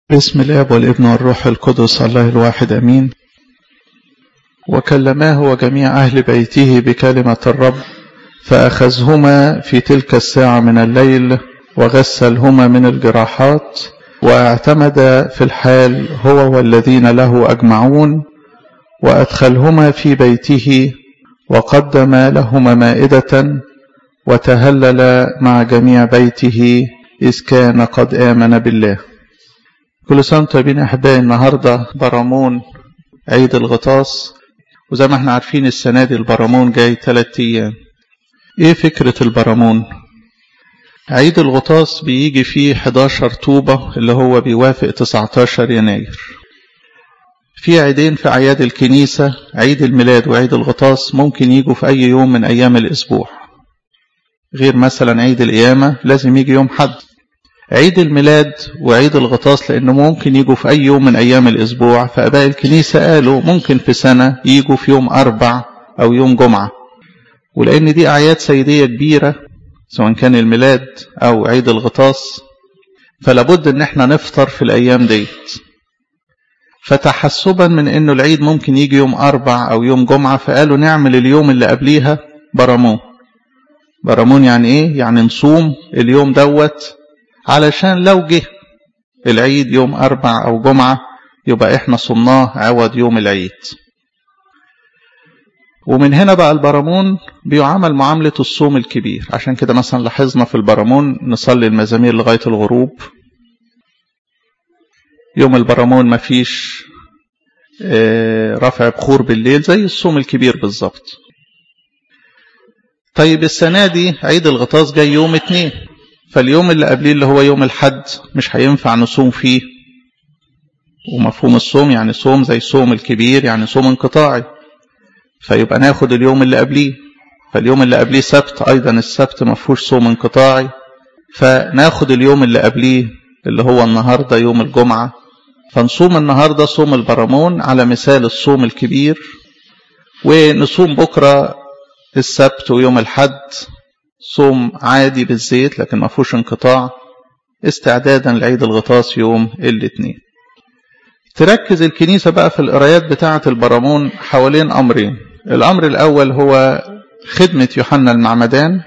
باسم الاب والابن والروح القدس الله الواحد امين وكلماه وجميع اهل بيته بكلمه الرب فاخذهما في تلك الساعه من الليل وغسلهما من الجراحات واعتمد في الحال هو والذين له اجمعون وادخلهما في بيته وقدم لهما مائده وتهلل مع جميع بيته اذ كان قد امن بالله كل سنة طيبين أحبائي النهاردة برامون عيد الغطاس وزي ما احنا عارفين السنة دي البرامون جاي تلات أيام إيه فكرة البرامون؟ عيد الغطاس بيجي فيه 11 طوبة اللي هو بيوافق 19 يناير في عيدين في أعياد الكنيسة عيد الميلاد وعيد الغطاس ممكن يجوا في أي يوم من أيام الأسبوع غير مثلا عيد القيامة لازم يجي يوم حد عيد الميلاد وعيد الغطاس لأنه ممكن يجوا في أي يوم من أيام الأسبوع فأباء الكنيسة قالوا ممكن في سنة يجوا في يوم أربع أو يوم جمعة ولأن دي أعياد سيدية كبيرة سواء كان الميلاد أو عيد الغطاس فلابد إن احنا نفطر في الأيام ديت فتحسبا من إنه العيد ممكن يجي يوم أربع أو يوم جمعة فقالوا نعمل اليوم اللي قبليها برامون برامون يعني إيه؟ يعني نصوم اليوم دوت علشان لو جه العيد يوم أربع أو جمعة يبقى إحنا صمناه عوض يوم العيد ومن هنا بقى البرامون بيعامل معاملة الصوم الكبير عشان كده مثلا لاحظنا في البرامون نصلي المزامير لغاية الغروب يوم البرامون مفيش رفع بخور بالليل زي الصوم الكبير بالظبط طيب السنة دي عيد الغطاس جاي يوم اتنين فاليوم اللي قبليه اللي هو يوم الحد مش هينفع نصوم فيه ومفهوم الصوم يعني صوم زي الصوم الكبير يعني صوم انقطاعي فيبقى ناخد اليوم اللي قبليه فاليوم اللي قبليه سبت ايضا السبت ما فيهوش صوم انقطاعي فناخد اليوم اللي قبليه اللي هو النهارده يوم الجمعه فنصوم النهارده صوم البرامون على مثال الصوم الكبير ونصوم بكره السبت ويوم الحد صوم عادي بالزيت لكن ما فيهوش انقطاع استعدادا لعيد الغطاس يوم الاثنين تركز الكنيسة بقى في القرايات بتاعة البرامون حوالين أمرين الأمر الأول هو خدمة يوحنا المعمدان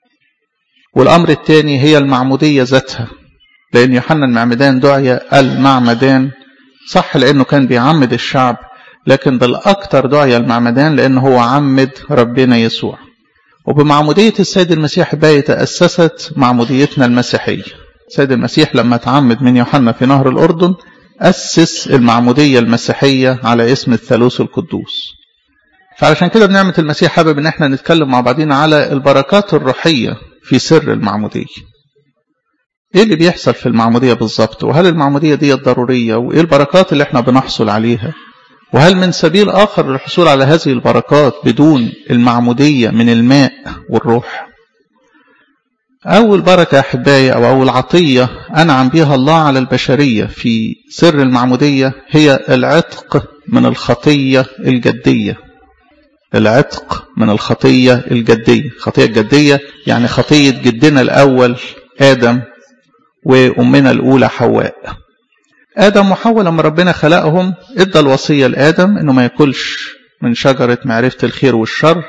والأمر الثاني هي المعمودية ذاتها لأن يوحنا المعمدان دعي المعمدان صح لأنه كان بيعمد الشعب لكن بالأكثر دعي المعمدان لأنه هو عمد ربنا يسوع وبمعمودية السيد المسيح بقى تأسست معموديتنا المسيحية السيد المسيح لما تعمد من يوحنا في نهر الأردن أسس المعمودية المسيحية على اسم الثالوث القدوس فعلشان كده بنعمة المسيح حابب ان احنا نتكلم مع بعضنا على البركات الروحية في سر المعمودية ايه اللي بيحصل في المعمودية بالظبط وهل المعمودية دي ضرورية وايه البركات اللي احنا بنحصل عليها وهل من سبيل آخر للحصول على هذه البركات بدون المعمودية من الماء والروح أول بركة أحبائي أو أول عطية أنعم بها الله على البشرية في سر المعمودية هي العتق من الخطية الجدية العتق من الخطية الجدية خطية الجدية يعني خطية جدنا الأول آدم وأمنا الأولى حواء آدم وحواء لما ربنا خلقهم ادى الوصية لآدم انه ما ياكلش من شجرة معرفة الخير والشر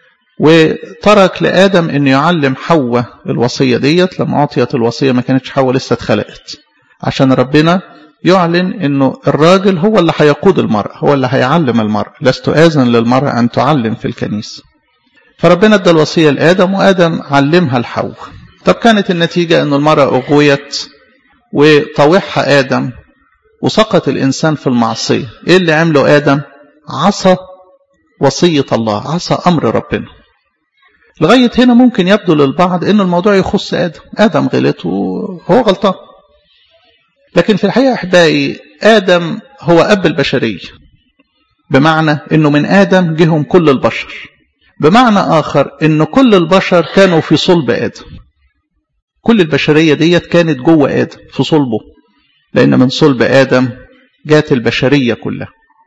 وترك لآدم انه يعلم حواء الوصية ديت لما أعطيت الوصية ما كانتش حواء لسه اتخلقت عشان ربنا يعلن انه الراجل هو اللي هيقود المرأة هو اللي هيعلم المرأة لست آذن للمرأة أن تعلم في الكنيسة فربنا ادى الوصية لآدم وآدم علمها لحواء طب كانت النتيجة أن المرأة أغويت وطوعها آدم وسقط الإنسان في المعصية إيه اللي عمله آدم عصى وصية الله عصى أمر ربنا لغاية هنا ممكن يبدو للبعض أن الموضوع يخص آدم آدم غلط وهو غلطان لكن في الحقيقة أحبائي آدم هو أب البشرية بمعنى أنه من آدم جهم كل البشر بمعنى آخر أن كل البشر كانوا في صلب آدم كل البشرية ديت كانت جوه آدم في صلبه لأن من صلب آدم جات البشرية كلها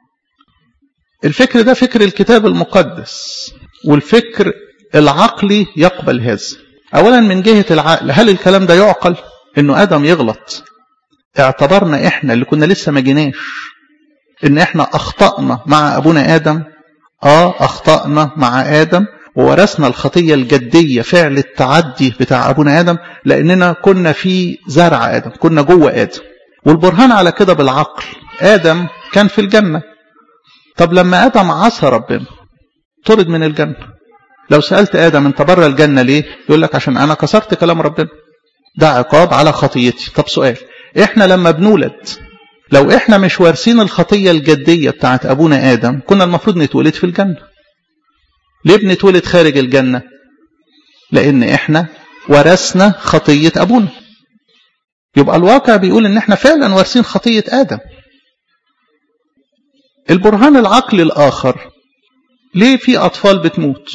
الفكر ده فكر الكتاب المقدس والفكر العقلي يقبل هذا أولا من جهة العقل هل الكلام ده يعقل أنه آدم يغلط اعتبرنا احنا اللي كنا لسه ما جيناش ان احنا اخطأنا مع ابونا ادم اه اخطأنا مع ادم وورثنا الخطية الجدية فعل التعدي بتاع ابونا ادم لاننا كنا في زرع ادم كنا جوه ادم والبرهان على كده بالعقل ادم كان في الجنة طب لما ادم عصى ربنا طرد من الجنة لو سألت ادم انت بره الجنة ليه يقول لك عشان انا كسرت كلام ربنا ده عقاب على خطيتي طب سؤال احنا لما بنولد لو احنا مش وارثين الخطية الجدية بتاعت ابونا ادم كنا المفروض نتولد في الجنة ليه بنتولد خارج الجنة لان احنا ورثنا خطية ابونا يبقى الواقع بيقول ان احنا فعلا وارثين خطية ادم البرهان العقلي الاخر ليه في اطفال بتموت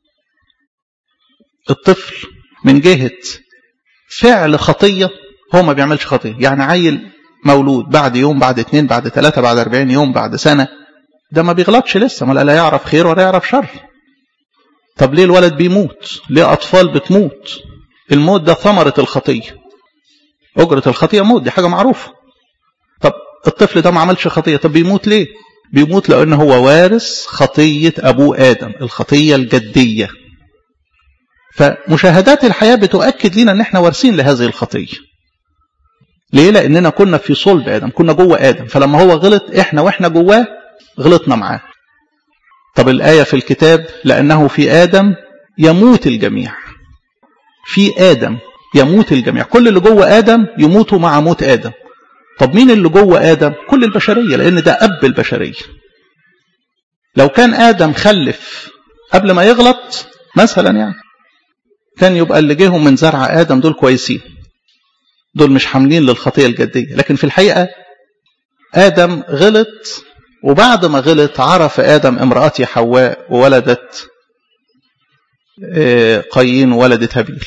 الطفل من جهة فعل خطية هو ما بيعملش خطية يعني عيل مولود بعد يوم بعد اتنين بعد ثلاثة بعد اربعين يوم بعد سنة ده ما بيغلطش لسه ما لا يعرف خير ولا يعرف شر طب ليه الولد بيموت ليه أطفال بتموت الموت ده ثمرة الخطية أجرة الخطية موت دي حاجة معروفة طب الطفل ده ما عملش خطية طب بيموت ليه بيموت لأنه هو وارث خطية أبوه آدم الخطية الجدية فمشاهدات الحياة بتؤكد لنا ان احنا وارثين لهذه الخطية ليه لاننا كنا في صلب ادم كنا جوه ادم فلما هو غلط احنا واحنا جواه غلطنا معاه طب الآية في الكتاب لأنه في آدم يموت الجميع في آدم يموت الجميع كل اللي جوه آدم يموتوا مع موت آدم طب مين اللي جوه آدم كل البشرية لأن ده أب البشرية لو كان آدم خلف قبل ما يغلط مثلا يعني كان يبقى اللي جيهم من زرع آدم دول كويسين دول مش حاملين للخطية الجدية لكن في الحقيقة آدم غلط وبعد ما غلط عرف آدم امرأتي حواء وولدت قايين وولدت هابيل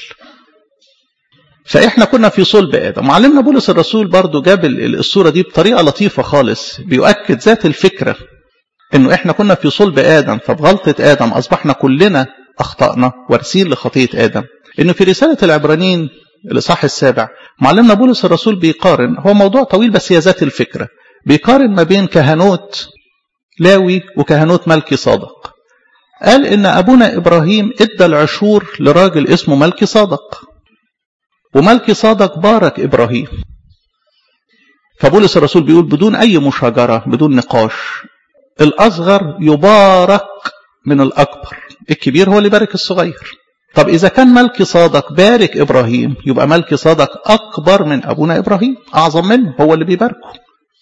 فإحنا كنا في صلب آدم معلمنا بولس الرسول برضو جاب الصورة دي بطريقة لطيفة خالص بيؤكد ذات الفكرة إنه إحنا كنا في صلب آدم فبغلطة آدم أصبحنا كلنا أخطأنا وارثين لخطية آدم إنه في رسالة العبرانيين الإصحاح السابع معلمنا بولس الرسول بيقارن هو موضوع طويل بس هي ذات الفكرة بيقارن ما بين كهنوت لاوي وكهنوت ملكي صادق قال إن أبونا إبراهيم إدى العشور لراجل اسمه ملكي صادق وملكي صادق بارك إبراهيم فبولس الرسول بيقول بدون أي مشاجرة بدون نقاش الأصغر يبارك من الأكبر الكبير هو اللي بارك الصغير طب إذا كان ملكي صادق بارك إبراهيم يبقى ملكي صادق أكبر من أبونا إبراهيم أعظم منه هو اللي بيباركه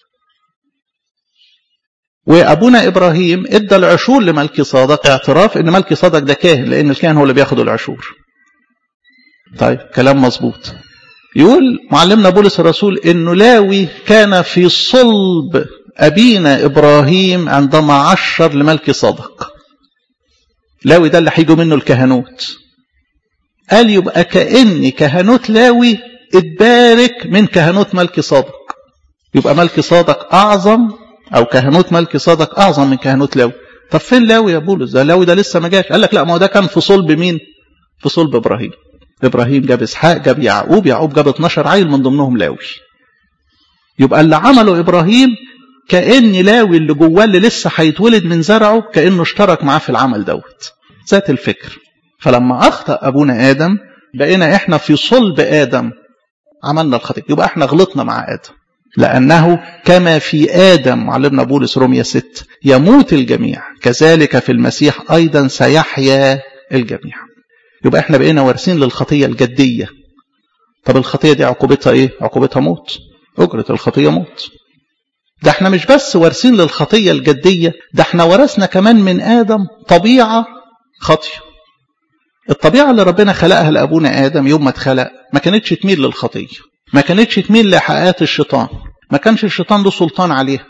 وأبونا إبراهيم إدى العشور لملكي صادق اعتراف إن ملكي صادق ده كاهن لأن الكاهن هو اللي بياخد العشور طيب كلام مظبوط يقول معلمنا بولس الرسول إنه لاوي كان في صلب أبينا إبراهيم عندما عشر لملكي صادق لاوي ده اللي هيجوا منه الكهنوت قال يبقى كأن كهنوت لاوي اتبارك من كهنوت ملكي صادق يبقى ملكي صادق أعظم أو كهنوت ملكي صادق أعظم من كهنوت لاوي طب فين لاوي يا بولس ده لاوي ده لسه ما جاش قال لك لا ما هو ده كان في صلب مين في صلب إبراهيم إبراهيم جاب إسحاق جاب يعقوب يعقوب جاب 12 عيل من ضمنهم لاوي يبقى اللي عمله إبراهيم كأن لاوي اللي جواه اللي لسه هيتولد من زرعه كأنه اشترك معاه في العمل دوت ذات الفكر فلما أخطأ أبونا آدم بقينا إحنا في صلب آدم عملنا الخطيئة يبقى إحنا غلطنا مع آدم لأنه كما في آدم معلمنا بولس رومية 6 يموت الجميع كذلك في المسيح أيضا سيحيا الجميع يبقى إحنا بقينا وارثين للخطية الجدية طب الخطية دي عقوبتها إيه؟ عقوبتها موت أجرة الخطية موت ده احنا مش بس وارثين للخطية الجدية ده احنا ورثنا كمان من آدم طبيعة خطية الطبيعة اللي ربنا خلقها لأبونا آدم يوم ما اتخلق ما كانتش تميل للخطية ما كانتش تميل لحقات الشيطان ما كانش الشيطان له سلطان عليها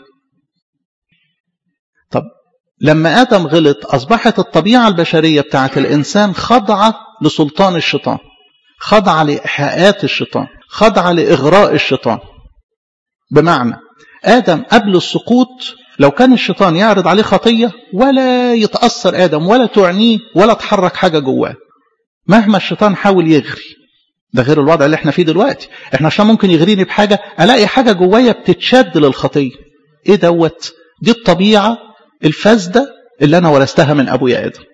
طب لما آدم غلط أصبحت الطبيعة البشرية بتاعت الإنسان خاضعة لسلطان الشيطان خاضعة لإيحاءات الشيطان خاضعة لإغراء الشيطان بمعنى آدم قبل السقوط لو كان الشيطان يعرض عليه خطية ولا يتأثر آدم ولا تعنيه ولا تحرك حاجة جواه مهما الشيطان حاول يغري ده غير الوضع اللي احنا فيه دلوقتي احنا عشان ممكن يغريني بحاجة الاقي حاجة جوايا بتتشد للخطية ايه دوت دي الطبيعة الفاسدة اللي انا ورثتها من ابويا ادم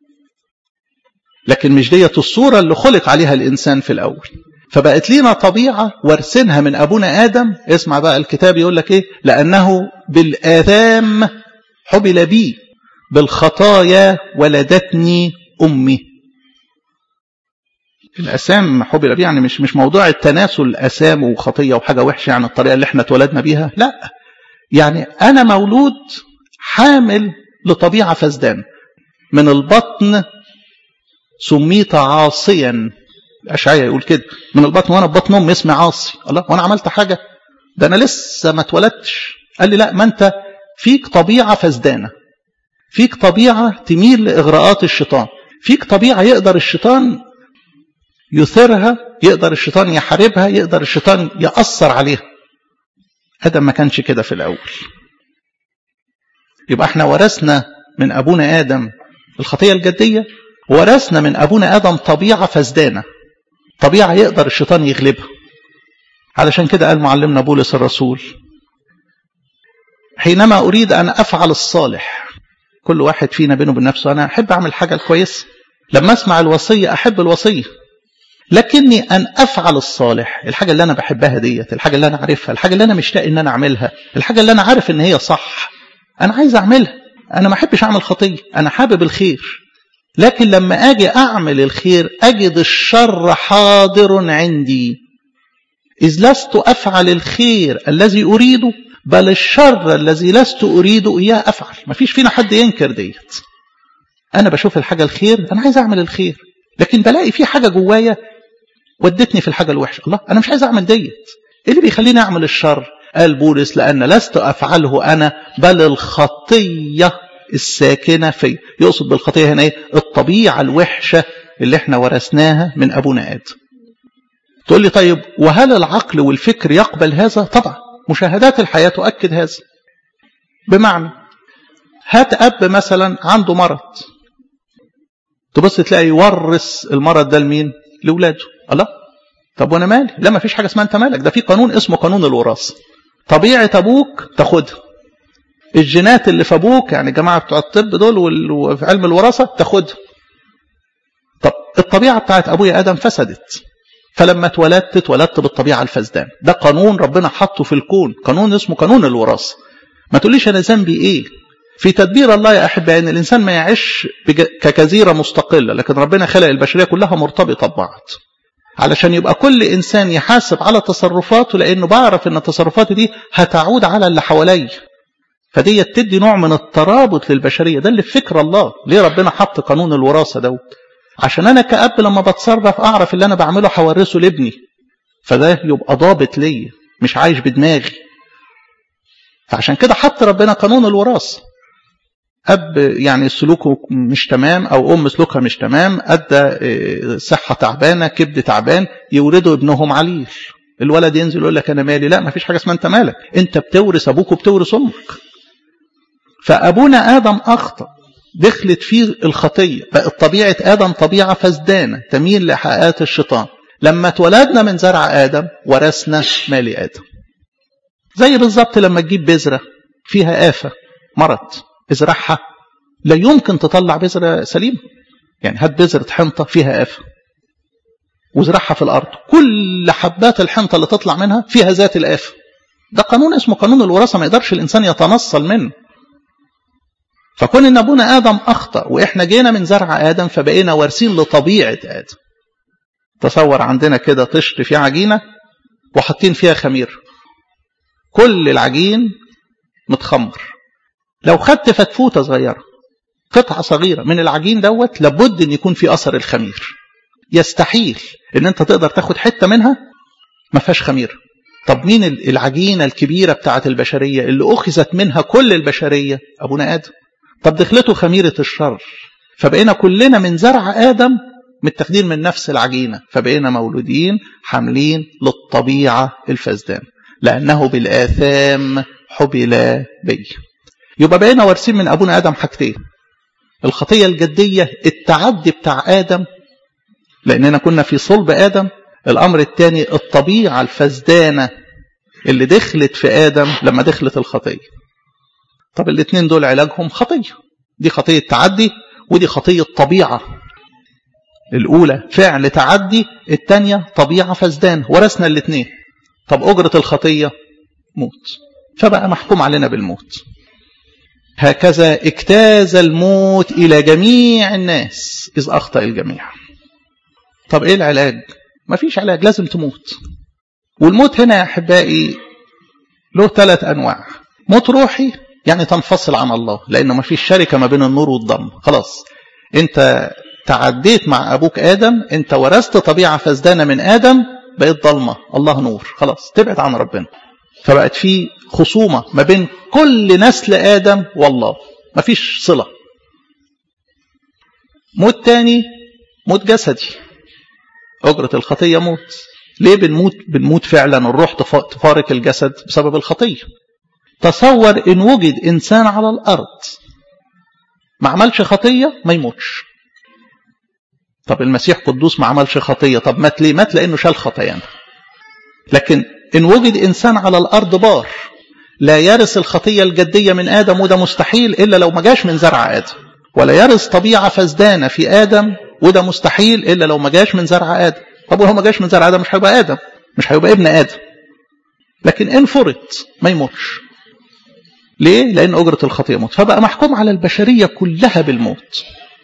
لكن مش ديت الصورة اللي خلق عليها الانسان في الاول فبقت لينا طبيعة وارثينها من ابونا ادم اسمع بقى الكتاب يقول لك ايه لانه بالاثام حبل بي بالخطايا ولدتني امي الاسام حبل بيه يعني مش مش موضوع التناسل اسام وخطيه وحاجه وحشه يعني الطريقه اللي احنا اتولدنا بيها لا يعني انا مولود حامل لطبيعه فسدان من البطن سميت عاصيا الاشعياء يقول كده من البطن وانا ببطن امي اسمي عاصي الله وانا عملت حاجه ده انا لسه ما اتولدتش قال لي لا ما انت فيك طبيعه فسدانه فيك طبيعه تميل لاغراءات الشيطان فيك طبيعه يقدر الشيطان يثيرها يقدر الشيطان يحاربها يقدر الشيطان يأثر عليها آدم ما كانش كده في الأول يبقى احنا ورثنا من أبونا آدم الخطية الجدية ورثنا من أبونا آدم طبيعة فسدانة طبيعة يقدر الشيطان يغلبها علشان كده قال معلمنا بولس الرسول حينما أريد أن أفعل الصالح كل واحد فينا بينه وبين نفسه أنا أحب أعمل حاجة الكويسة لما أسمع الوصية أحب الوصية لكني أن أفعل الصالح الحاجة اللي أنا بحبها ديت الحاجة اللي أنا عارفها الحاجة اللي أنا مشتاق إن أنا أعملها الحاجة اللي أنا عارف إن هي صح أنا عايز أعملها أنا ما أحبش أعمل خطية أنا حابب الخير لكن لما أجي أعمل الخير أجد الشر حاضر عندي إذ لست أفعل الخير الذي أريده بل الشر الذي لست أريده إياه أفعل ما فيش فينا حد ينكر ديت أنا بشوف الحاجة الخير أنا عايز أعمل الخير لكن بلاقي في حاجة جوايا ودتني في الحاجة الوحشة الله أنا مش عايز أعمل ديت إيه اللي بيخليني أعمل الشر قال بولس لأن لست أفعله أنا بل الخطية الساكنة في يقصد بالخطية هنا إيه الطبيعة الوحشة اللي احنا ورثناها من أبونا آدم تقول لي طيب وهل العقل والفكر يقبل هذا طبعا مشاهدات الحياة تؤكد هذا بمعنى هات أب مثلا عنده مرض تبص تلاقي يورث المرض ده لمين لولاده الله طب وانا مالي لا ما فيش حاجه اسمها انت مالك ده في قانون اسمه قانون الوراثه طبيعه ابوك تاخدها الجينات اللي في ابوك يعني جماعه بتوع الطب دول وفي علم الوراثه تاخدها طب الطبيعه بتاعت ابويا ادم فسدت فلما اتولدت اتولدت بالطبيعه الفسدان ده قانون ربنا حطه في الكون قانون اسمه قانون الوراثه ما تقوليش انا ذنبي ايه في تدبير الله يا احبائي ان الانسان ما يعيش كجزيره مستقله لكن ربنا خلق البشريه كلها مرتبطه ببعض علشان يبقى كل انسان يحاسب على تصرفاته لانه بعرف ان تصرفاتي دي هتعود على اللي حواليا فدي تدي نوع من الترابط للبشريه ده اللي في فكر الله ليه ربنا حط قانون الوراثه دوت عشان انا كاب لما بتصرف اعرف اللي انا بعمله هورثه لابني فده يبقى ضابط ليا مش عايش بدماغي فعشان كده حط ربنا قانون الوراثه أب يعني سلوكه مش تمام أو أم سلوكها مش تمام أدى صحة تعبانة كبد تعبان يوردوا ابنهم عليل الولد ينزل يقول لك أنا مالي لا ما فيش حاجة اسمها أنت مالك أنت بتورث أبوك وبتورث أمك فأبونا آدم أخطأ دخلت فيه الخطية بقت طبيعة آدم طبيعة فسدانة تميل لحقات الشيطان لما اتولدنا من زرع آدم ورثنا مال آدم زي بالظبط لما تجيب بذرة فيها آفة مرض ازرعها لا يمكن تطلع بذرة سليمة يعني هات بذرة حنطة فيها آفة وازرعها في الأرض كل حبات الحنطة اللي تطلع منها فيها ذات الآفة ده قانون اسمه قانون الوراثة ما يقدرش الإنسان يتنصل منه فكون ان ابونا ادم اخطا واحنا جينا من زرع ادم فبقينا وارثين لطبيعه ادم تصور عندنا كده طشت فيه عجينه وحاطين فيها خمير كل العجين متخمر لو خدت فتفوته صغيره قطعه صغيره من العجين دوت لابد ان يكون في اثر الخمير يستحيل ان انت تقدر تاخد حته منها ما فيهاش خمير طب مين العجينه الكبيره بتاعه البشريه اللي اخذت منها كل البشريه ابونا ادم طب دخلته خميره الشر فبقينا كلنا من زرع ادم متاخدين من نفس العجينه فبقينا مولودين حاملين للطبيعه الفسدان لانه بالاثام حبل بي يبقى بقينا وارثين من ابونا ادم حاجتين الخطيه الجديه التعدي بتاع ادم لاننا كنا في صلب ادم الأمر الثاني الطبيعة الفسدانة اللي دخلت في آدم لما دخلت الخطية طب الاثنين دول علاجهم خطية دي خطية تعدي ودي خطية طبيعة الأولى فعل تعدي الثانية طبيعة فسدان ورثنا الاثنين طب أجرة الخطية موت فبقى محكوم علينا بالموت هكذا اجتاز الموت إلى جميع الناس إذ أخطأ الجميع طب إيه العلاج مفيش علاج لازم تموت والموت هنا يا أحبائي له ثلاث أنواع موت روحي يعني تنفصل عن الله لأنه مفيش شركة ما بين النور والضم خلاص أنت تعديت مع أبوك آدم أنت ورثت طبيعة فسدانة من آدم بقيت ضلمة الله نور خلاص تبعد عن ربنا فبقت في خصومة ما بين كل نسل آدم والله مفيش صلة موت تاني موت جسدي أجرة الخطية موت ليه بنموت بنموت فعلا الروح تفارق الجسد بسبب الخطية تصور إن وجد إنسان على الأرض ما عملش خطية ما يموتش طب المسيح قدوس ما عملش خطية طب مات ليه مات لأنه شال خطايانا لكن إن وجد إنسان على الأرض بار لا يرث الخطية الجدية من آدم وده مستحيل إلا لو ما جاش من زرع آدم ولا يرث طبيعة فسدانة في آدم وده مستحيل إلا لو ما جاش من زرع آدم طب وهو ما جاش من زرع آدم مش هيبقى آدم مش هيبقى ابن آدم لكن إن فرط ما يموتش ليه؟ لأن أجرة الخطية موت فبقى محكوم على البشرية كلها بالموت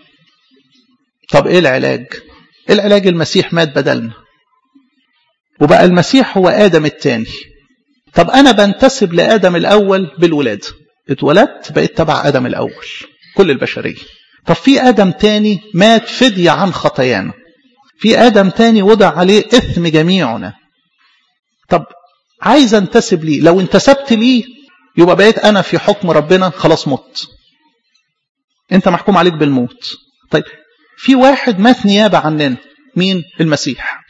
طب إيه العلاج؟ العلاج المسيح مات بدلنا وبقى المسيح هو آدم الثاني طب أنا بنتسب لآدم الأول بالولادة اتولدت بقيت تبع آدم الأول كل البشرية طب في آدم تاني مات فدية عن خطايانا في آدم تاني وضع عليه إثم جميعنا طب عايز انتسب ليه لو انتسبت ليه يبقى بقيت أنا في حكم ربنا خلاص مت أنت محكوم عليك بالموت طيب في واحد مات نيابة عننا مين المسيح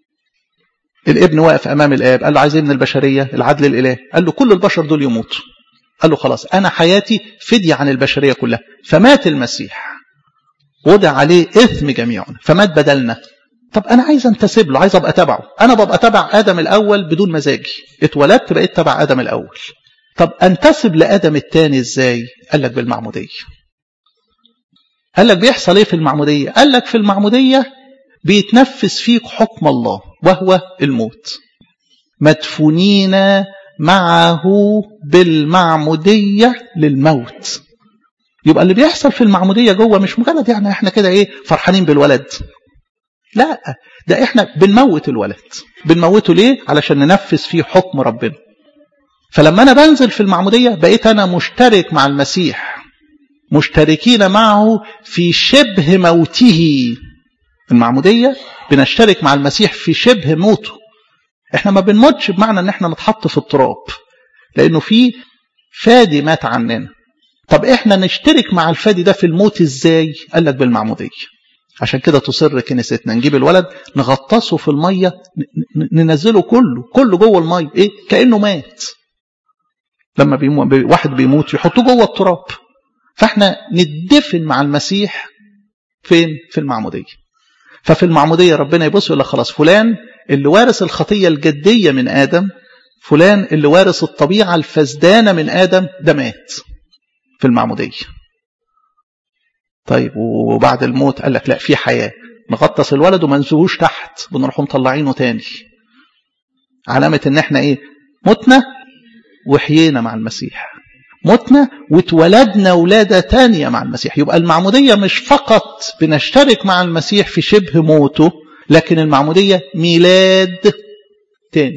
الابن واقف أمام الآب قال له عايز من البشرية العدل الإله قال له كل البشر دول يموتوا قال له خلاص أنا حياتي فدية عن البشرية كلها فمات المسيح وضع عليه إثم جميعنا فمات بدلنا طب أنا عايز أنتسب له عايز أبقى تبعه أنا ببقى تبع آدم الأول بدون مزاجي اتولدت بقيت تبع آدم الأول طب أنتسب لآدم الثاني إزاي قال لك بالمعمودية قال لك بيحصل إيه في المعمودية قال لك في المعمودية بيتنفذ فيك حكم الله وهو الموت مدفونين معه بالمعمودية للموت يبقى اللي بيحصل في المعمودية جوه مش مجرد يعني احنا كده ايه فرحانين بالولد لا ده احنا بنموت الولد بنموته ليه علشان ننفذ فيه حكم ربنا فلما انا بنزل في المعمودية بقيت انا مشترك مع المسيح مشتركين معه في شبه موته المعمودية بنشترك مع المسيح في شبه موته احنا ما بنموتش بمعنى ان احنا نتحط في التراب لانه في فادي مات عننا طب احنا نشترك مع الفادي ده في الموت ازاي قال لك بالمعمودية عشان كده تصر كنيستنا نجيب الولد نغطسه في المية ننزله كله كله جوه المية ايه كأنه مات لما بيمو... واحد بيموت يحطوه جوه التراب فاحنا ندفن مع المسيح فين في المعمودية ففي المعمودية ربنا يبص يقول لك خلاص فلان اللي وارث الخطية الجدية من آدم فلان اللي وارث الطبيعة الفسدانة من آدم ده مات في المعمودية طيب وبعد الموت قال لك لا في حياة نغطس الولد وما ننسوهوش تحت بنروح مطلعينه تاني علامة ان احنا ايه متنا وحيينا مع المسيح متنا واتولدنا ولادة تانية مع المسيح يبقى المعمودية مش فقط بنشترك مع المسيح في شبه موته لكن المعمودية ميلاد تاني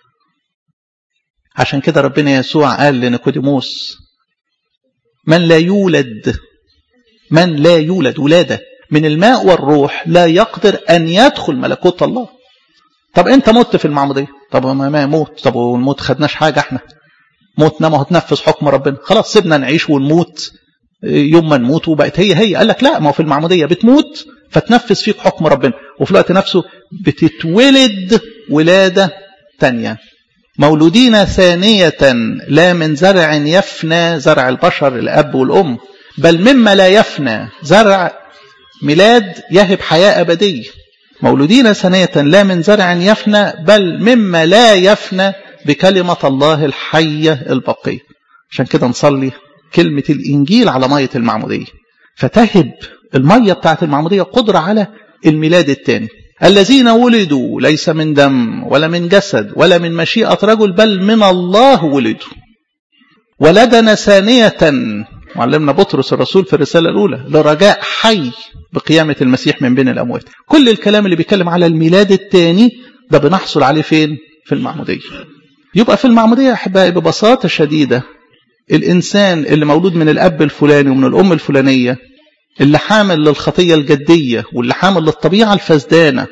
عشان كده ربنا يسوع قال لنيكوديموس من لا يولد من لا يولد ولادة من الماء والروح لا يقدر أن يدخل ملكوت الله طب أنت مت في المعمودية طب ما يموت طب والموت خدناش حاجة احنا موتنا ما هو تنفذ حكم ربنا خلاص سيبنا نعيش ونموت يوم ما نموت وبقت هي هي قال لك لا ما هو في المعمودية بتموت فتنفذ فيك حكم ربنا وفي الوقت نفسه بتتولد ولادة تانية مولودين ثانية لا من زرع يفنى زرع البشر الأب والأم بل مما لا يفنى زرع ميلاد يهب حياة أبدية مولودين ثانية لا من زرع يفنى بل مما لا يفنى بكلمة الله الحية البقية عشان كده نصلي كلمة الإنجيل على مية المعمودية فتهب المية بتاعت المعمودية قدرة على الميلاد الثاني الذين ولدوا ليس من دم ولا من جسد ولا من مشيئة رجل بل من الله ولدوا ولدنا ثانية معلمنا بطرس الرسول في الرسالة الأولى لرجاء حي بقيامة المسيح من بين الأموات كل الكلام اللي بيتكلم على الميلاد الثاني ده بنحصل عليه فين في المعمودية يبقى في المعمودية أحبائي ببساطة شديدة الإنسان اللي مولود من الأب الفلاني ومن الأم الفلانية اللي حامل للخطية الجدية واللي حامل للطبيعة الفسدانة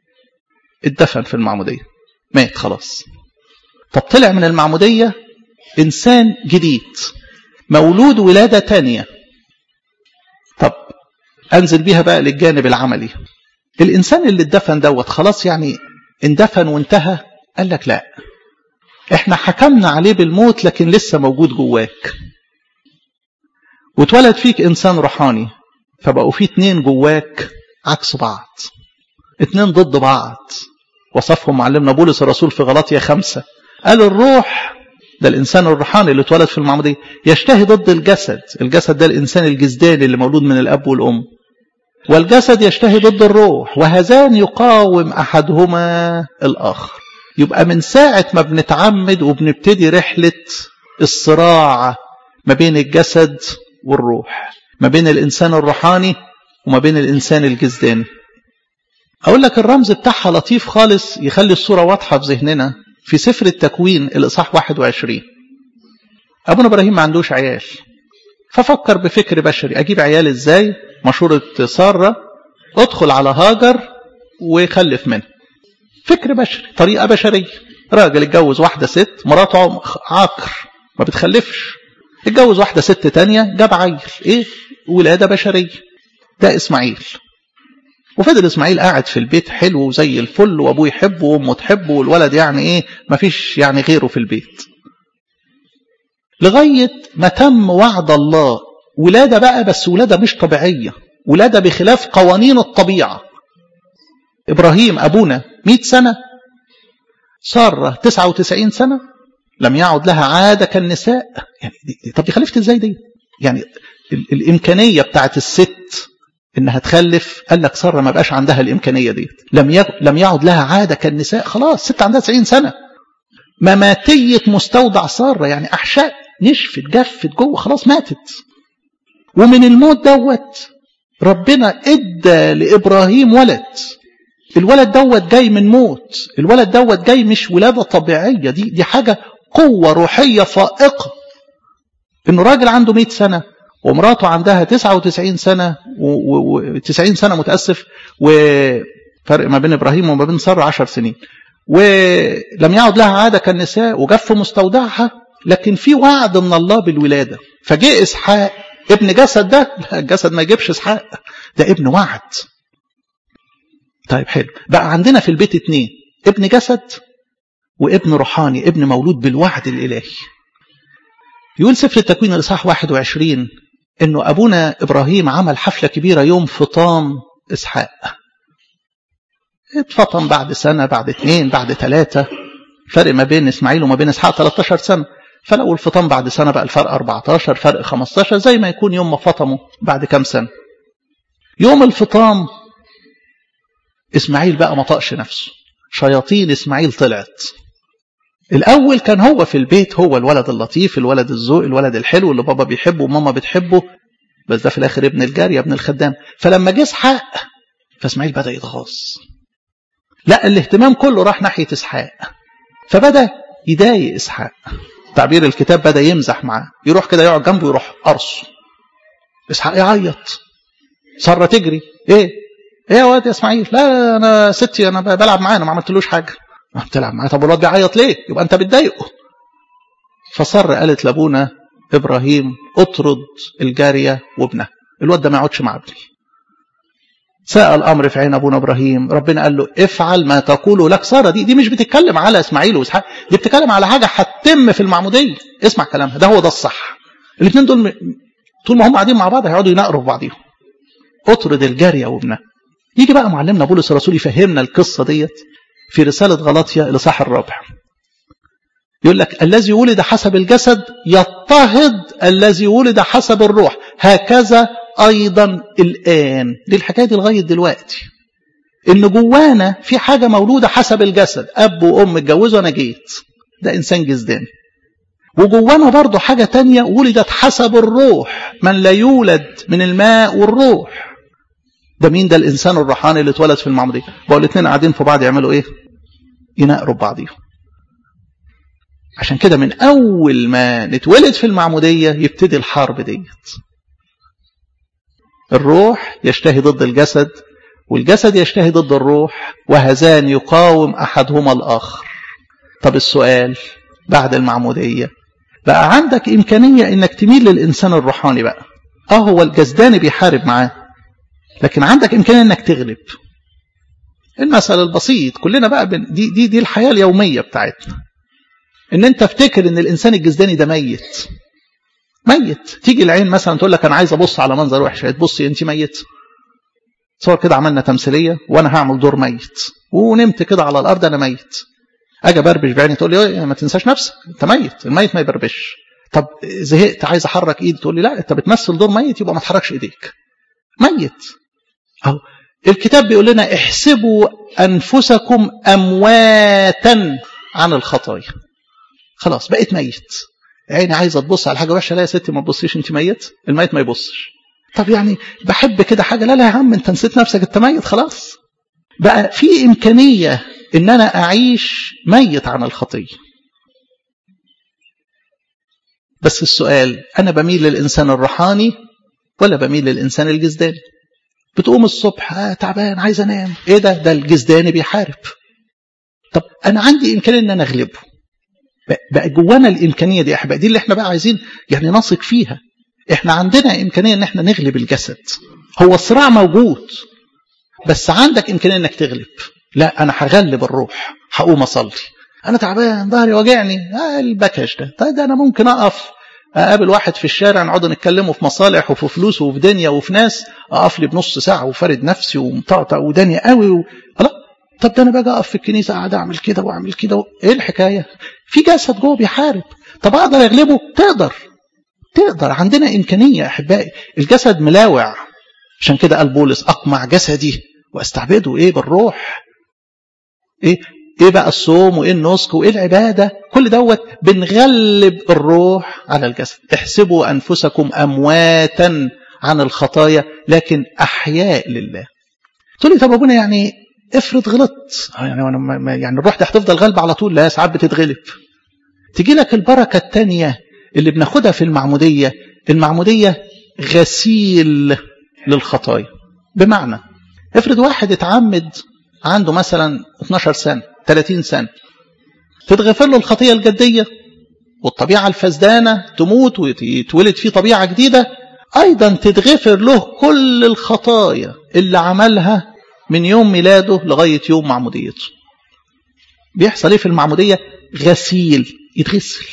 اتدفن في المعمودية مات خلاص طب طلع من المعمودية إنسان جديد مولود ولادة تانية طب أنزل بيها بقى للجانب العملي الإنسان اللي اتدفن دوت خلاص يعني اندفن وانتهى قال لك لا احنا حكمنا عليه بالموت لكن لسه موجود جواك واتولد فيك انسان روحاني فبقوا في اتنين جواك عكس بعض اتنين ضد بعض وصفهم معلمنا بولس الرسول في غلاطيا خمسة قال الروح ده الإنسان الروحاني اللي اتولد في المعمودية يشتهي ضد الجسد الجسد ده الإنسان الجسداني اللي مولود من الأب والأم والجسد يشتهي ضد الروح وهذان يقاوم أحدهما الآخر يبقى من ساعة ما بنتعمد وبنبتدي رحلة الصراع ما بين الجسد والروح ما بين الإنسان الروحاني وما بين الإنسان الجسداني أقول لك الرمز بتاعها لطيف خالص يخلي الصورة واضحة في ذهننا في سفر التكوين الإصحاح 21 أبونا إبراهيم ما عندوش عيال ففكر بفكر بشري أجيب عيال إزاي مشورة سارة ادخل على هاجر وخلف منها فكر بشري طريقة بشرية راجل اتجوز واحدة ست مراته عاقر ما بتخلفش اتجوز واحدة ست تانية جاب عيل ايه ولادة بشرية ده اسماعيل وفضل اسماعيل قاعد في البيت حلو وزي الفل وابوه يحبه وامه تحبه والولد يعني ايه مفيش يعني غيره في البيت لغاية ما تم وعد الله ولادة بقى بس ولادة مش طبيعية ولادة بخلاف قوانين الطبيعة إبراهيم أبونا 100 سنة سارة 99 سنة لم يعد لها عادة كالنساء يعني دي دي طب دي خلفت ازاي دي يعني ال الإمكانية بتاعت الست إنها تخلف قال لك سارة ما بقاش عندها الإمكانية دي لم يغ... لم يعد لها عادة كالنساء خلاص ست عندها 90 سنة مماتية مستودع سارة يعني أحشاء نشفت جفت جوه خلاص ماتت ومن الموت دوت ربنا ادى لإبراهيم ولد الولد دوت جاي من موت الولد دوت جاي مش ولادة طبيعية دي دي حاجة قوة روحية فائقة انه راجل عنده 100 سنة ومراته عندها 99 سنة و90 سنة متأسف وفرق ما بين إبراهيم وما بين سارة 10 سنين ولم يعد لها عادة كالنساء وجف مستودعها لكن في وعد من الله بالولادة فجاء إسحاق ابن جسد ده لا الجسد ما يجيبش إسحاق ده ابن وعد طيب حلو بقى عندنا في البيت اتنين ابن جسد وابن روحاني ابن مولود بالوعد الإلهي يقول سفر التكوين الإصحاح 21 إنه أبونا إبراهيم عمل حفلة كبيرة يوم فطام إسحاق اتفطم بعد سنة بعد اثنين بعد ثلاثة فرق ما بين إسماعيل وما بين إسحاق 13 سنة فلو الفطام بعد سنة بقى الفرق 14 فرق 15 زي ما يكون يوم ما فطموا بعد كام سنة يوم الفطام إسماعيل بقى ما طقش نفسه شياطين إسماعيل طلعت الأول كان هو في البيت هو الولد اللطيف الولد الذوق الولد الحلو اللي بابا بيحبه وماما بتحبه بس ده في الآخر ابن الجارية ابن الخدام فلما جه إسحاق فإسماعيل بدأ يتغاظ لا الاهتمام كله راح ناحية إسحاق فبدأ يضايق إسحاق تعبير الكتاب بدأ يمزح معاه يروح كده يقعد جنبه يروح قرصه إسحاق يعيط سارة تجري إيه ايه يا واد يا اسماعيل لا انا ستي انا بلعب معاه انا ما عملتلوش حاجه ما بتلعب معاه طب الواد بيعيط ليه يبقى انت بتضايقه فصر قالت لابونا ابراهيم اطرد الجاريه وابنها الواد ده ما يقعدش مع ابني ساء الامر في عين ابونا ابراهيم ربنا قال له افعل ما تقول لك ساره دي دي مش بتتكلم على اسماعيل واسحاق دي بتتكلم على حاجه هتتم في المعموديه اسمع كلامها ده هو ده الصح الاثنين دول طول ما هم قاعدين مع بعض هيقعدوا ينقروا في بعضيهم اطرد الجاريه وابنها يجي بقى معلمنا بولس الرسول يفهمنا القصة ديت في رسالة غلاطيا الإصحاح الرابع يقول لك الذي ولد حسب الجسد يضطهد الذي ولد حسب الروح هكذا أيضا الآن دي الحكاية دي لغاية دلوقتي إن جوانا في حاجة مولودة حسب الجسد أب وأم اتجوزوا أنا جيت ده إنسان جسداني وجوانا برضه حاجة تانية ولدت حسب الروح من لا يولد من الماء والروح ده مين ده الإنسان الروحاني اللي اتولد في المعمودية بقوا الاثنين قاعدين في بعض يعملوا إيه يناقروا بعضيهم عشان كده من أول ما نتولد في المعمودية يبتدي الحرب ديت الروح يشتهي ضد الجسد والجسد يشتهي ضد الروح وهذان يقاوم أحدهما الآخر طب السؤال بعد المعمودية بقى عندك إمكانية إنك تميل للإنسان الروحاني بقى آه هو الجسداني بيحارب معاه لكن عندك إمكانية إنك تغلب المثل البسيط كلنا بقى بن دي دي دي الحياة اليومية بتاعتنا ان انت افتكر ان الانسان الجسداني ده ميت ميت تيجي العين مثلا تقول لك انا عايز ابص على منظر وحش تبصي انت ميت تصور كده عملنا تمثيليه وانا هعمل دور ميت ونمت كده على الارض انا ميت اجي بربش بعيني تقول لي ما تنساش نفسك انت ميت الميت ما يبربش طب زهقت عايز احرك ايدي تقول لي لا انت بتمثل دور ميت يبقى ما تحركش ايديك ميت اهو الكتاب بيقول لنا احسبوا انفسكم امواتا عن الخطايا خلاص بقيت ميت عيني عايزه تبص على حاجه وحشه لا يا ستي ما تبصيش انت ميت الميت ما يبصش طب يعني بحب كده حاجه لا لا يا عم انت نسيت نفسك انت ميت خلاص بقى في امكانيه ان انا اعيش ميت عن الخطيه بس السؤال انا بميل للانسان الروحاني ولا بميل للانسان الجسداني بتقوم الصبح آه تعبان عايز انام ايه ده ده الجسداني بيحارب طب انا عندي امكانيه ان انا اغلبه بقى جوانا الامكانيه دي يا احبائي دي اللي احنا بقى عايزين يعني نثق فيها احنا عندنا امكانيه ان احنا نغلب الجسد هو الصراع موجود بس عندك امكانيه انك تغلب لا انا هغلب الروح هقوم اصلي انا تعبان ظهري واجعني آه البكش ده طيب ده انا ممكن اقف اقابل واحد في الشارع نقعد نتكلموا في مصالح وفي فلوس وفي دنيا وفي ناس اقف لي بنص ساعه وفارد نفسي ومطقطق وداني قوي و... لا طب ده انا باجي اقف في الكنيسه قاعد اعمل كده واعمل كده و... ايه الحكايه في جسد جوه بيحارب طب اقدر اغلبه تقدر تقدر عندنا امكانيه احبائي الجسد ملاوع عشان كده قال بولس اقمع جسدي واستعبده ايه بالروح ايه ايه بقى الصوم وايه النسك وايه العباده كل دوت بنغلب الروح على الجسد احسبوا انفسكم امواتا عن الخطايا لكن احياء لله تقول لي طب ابونا يعني افرض غلطت يعني وانا يعني الروح دي هتفضل غالبه على طول لا ساعات بتتغلب تجي لك البركه الثانيه اللي بناخدها في المعموديه المعموديه غسيل للخطايا بمعنى افرض واحد اتعمد عنده مثلا 12 سنه 30 سنه تتغفر له الخطيه الجديه والطبيعه الفسدانه تموت ويتولد فيه طبيعه جديده ايضا تتغفر له كل الخطايا اللي عملها من يوم ميلاده لغاية يوم معموديته بيحصل ايه في المعمودية غسيل يتغسل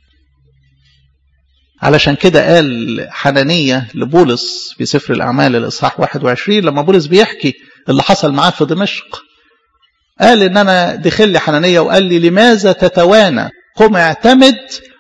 علشان كده قال حنانية لبولس في سفر الأعمال الإصحاح 21 لما بولس بيحكي اللي حصل معاه في دمشق قال إن أنا دخل لي حنانية وقال لي لماذا تتوانى قم اعتمد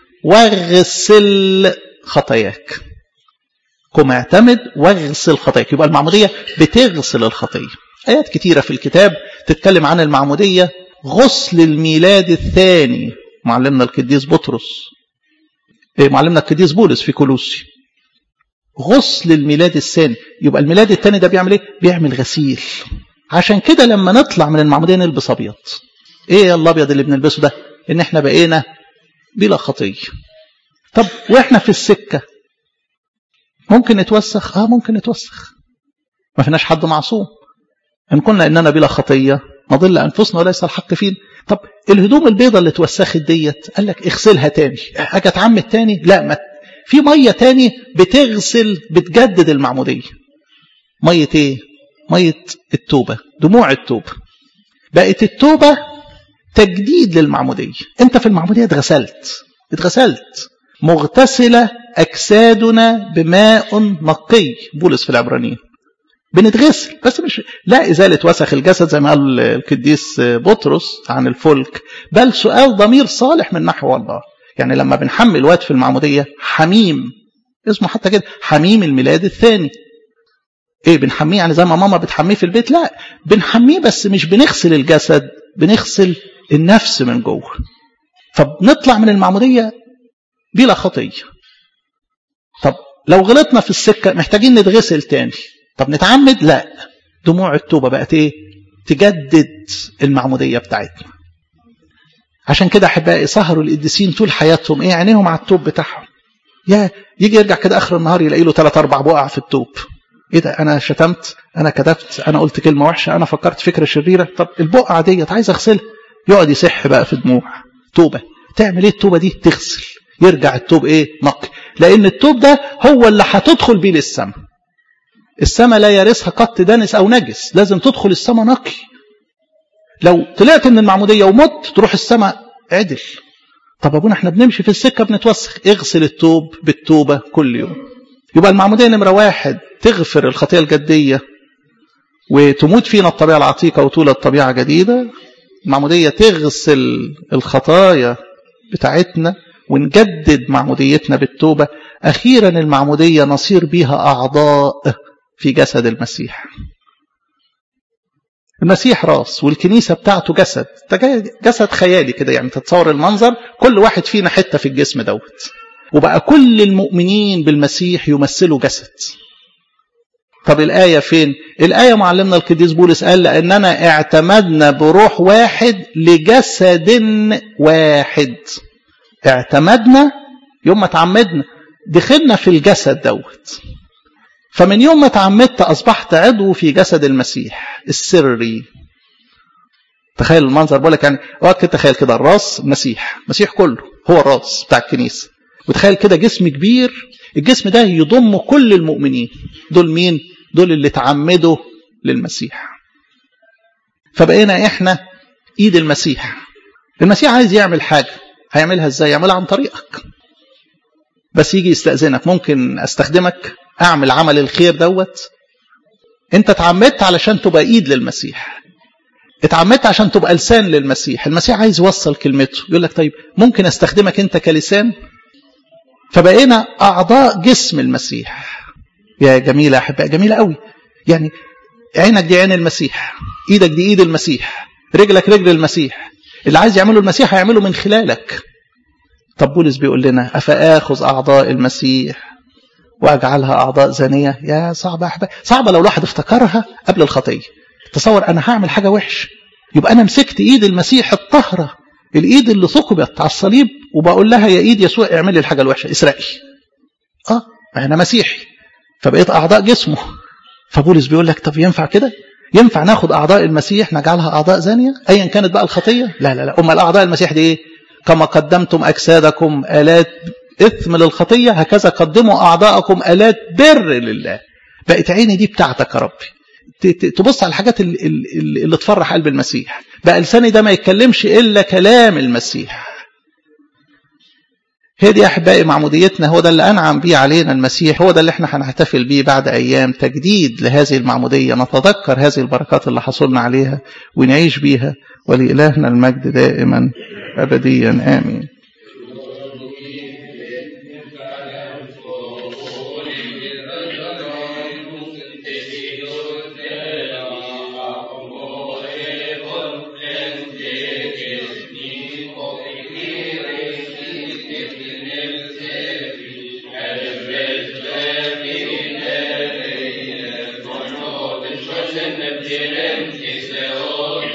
واغسل خطاياك قم اعتمد واغسل خطاياك يبقى المعمودية بتغسل الخطية آيات كتيرة في الكتاب تتكلم عن المعمودية غسل الميلاد الثاني معلمنا القديس بطرس إيه معلمنا القديس بولس في كولوسي غسل الميلاد الثاني يبقى الميلاد الثاني ده بيعمل ايه بيعمل غسيل عشان كده لما نطلع من المعمودية نلبس ابيض ايه الابيض اللي بنلبسه ده ان احنا بقينا بلا خطيه طب واحنا في السكه ممكن نتوسخ اه ممكن نتوسخ ما فيناش حد معصوم ان كنا اننا بلا خطيه نضل انفسنا وليس الحق فينا طب الهدوم البيضاء اللي اتوسخت ديت قال لك اغسلها تاني اجي اتعمد تاني لا ما في ميه تاني بتغسل بتجدد المعموديه ميه ايه ميه التوبه دموع التوبه بقت التوبه تجديد للمعموديه انت في المعموديه اتغسلت اتغسلت مغتسله اجسادنا بماء نقي بولس في العبرانيين بنتغسل بس مش لا إزالة وسخ الجسد زي ما قال القديس بطرس عن الفلك بل سؤال ضمير صالح من نحو الله يعني لما بنحمي الواد في المعمودية حميم اسمه حتى كده حميم الميلاد الثاني ايه بنحميه يعني زي ما ماما بتحميه في البيت لا بنحميه بس مش بنغسل الجسد بنغسل النفس من جوه فبنطلع من المعمودية بلا خطية طب لو غلطنا في السكة محتاجين نتغسل تاني طب نتعمد لا دموع التوبة بقت ايه تجدد المعمودية بتاعتنا عشان كده احبائي سهروا القديسين طول حياتهم ايه عينيهم على التوب بتاعهم يا يجي يرجع كده اخر النهار يلاقي له ثلاث اربع بقع في التوب ايه ده انا شتمت انا كذبت انا قلت كلمه وحشه انا فكرت فكره شريره طب البقعه ديت عايز اغسلها يقعد يصح بقى في دموع توبه تعمل ايه التوبه دي تغسل يرجع التوب ايه نقي لان التوب ده هو اللي هتدخل بيه للسماء السماء لا يرثها قط دنس او نجس لازم تدخل السماء نقي لو طلعت من المعموديه ومت تروح السماء عدل طب ابونا احنا بنمشي في السكه بنتوسخ اغسل التوب بالتوبه كل يوم يبقى المعموديه نمره واحد تغفر الخطيه الجديه وتموت فينا الطبيعه العتيقه وتولد طبيعه جديده المعموديه تغسل الخطايا بتاعتنا ونجدد معموديتنا بالتوبه اخيرا المعموديه نصير بها اعضاء في جسد المسيح المسيح راس والكنيسة بتاعته جسد جسد خيالي كده يعني تتصور المنظر كل واحد فينا حتة في الجسم دوت وبقى كل المؤمنين بالمسيح يمثلوا جسد طب الآية فين الآية معلمنا القديس بولس قال لأننا اعتمدنا بروح واحد لجسد واحد اعتمدنا يوم ما تعمدنا دخلنا في الجسد دوت فمن يوم ما تعمدت أصبحت عضو في جسد المسيح السري تخيل المنظر بقول لك يعني وقت تخيل كده الراس المسيح المسيح كله هو الراس بتاع الكنيسة وتخيل كده جسم كبير الجسم ده يضم كل المؤمنين دول مين دول اللي تعمدوا للمسيح فبقينا احنا ايد المسيح المسيح عايز يعمل حاجة هيعملها ازاي يعملها عن طريقك بس يجي يستأذنك ممكن استخدمك اعمل عمل الخير دوت انت اتعمدت علشان تبقى ايد للمسيح اتعمدت عشان تبقى لسان للمسيح المسيح عايز يوصل كلمته يقول لك طيب ممكن استخدمك انت كلسان فبقينا اعضاء جسم المسيح يا جميله احباء جميله قوي يعني عينك دي عين المسيح ايدك دي ايد المسيح رجلك رجل المسيح اللي عايز يعمله المسيح هيعمله من خلالك طب بولس بيقول لنا افاخذ اعضاء المسيح واجعلها اعضاء زانيه يا صعبه احباب صعبه لو الواحد افتكرها قبل الخطيه تصور انا هعمل حاجه وحش يبقى انا مسكت ايد المسيح الطاهره الايد اللي ثقبت على الصليب وبقول لها يا ايد يسوع اعملي الحاجه الوحشه اسرقي اه انا مسيحي فبقيت اعضاء جسمه فبولس بيقول لك طب ينفع كده ينفع ناخد اعضاء المسيح نجعلها اعضاء زانيه ايا كانت بقى الخطيه لا لا لا امال اعضاء المسيح دي ايه كما قدمتم اجسادكم الات اثم للخطيه هكذا قدموا اعضاءكم الات بر لله بقت عيني دي بتاعتك يا ربي تبص على الحاجات اللي, اللي تفرح قلب المسيح بقى لساني ده ما يتكلمش الا كلام المسيح هي دي احبائي معموديتنا هو ده اللي انعم بيه علينا المسيح هو ده اللي احنا هنحتفل بيه بعد ايام تجديد لهذه المعموديه نتذكر هذه البركات اللي حصلنا عليها ونعيش بيها ولإلهنا المجد دائما ابديا امين Is there